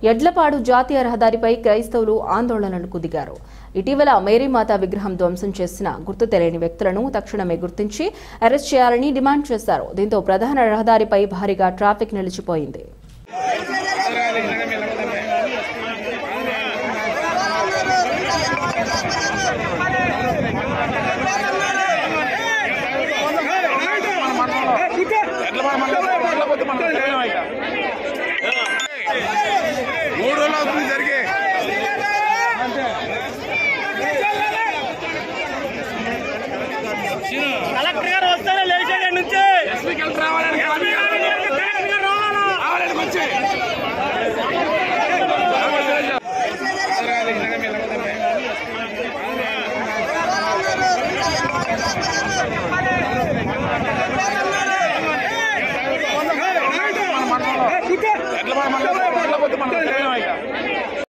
ఎడ్లపాడు జాతీయ రహదారిపై క్రైస్తవులు ఆందోళనలకు దిగారు ఇటీవల మేరీమాత విగ్రహం ధ్వంసం చేసిన గుర్తు తెలియని వ్యక్తులను తక్షణమే గుర్తించి అరెస్ట్ చేయాలని డిమాండ్ చేశారు దీంతో ప్రధాన రహదారిపై భారీగా ట్రాఫిక్ నిలిచిపోయింది మూడు రోజులు అవుతుంది జరిగే కలెక్టర్ గారు వస్తారా లేచాడు నుంచి ఎట్లా మనం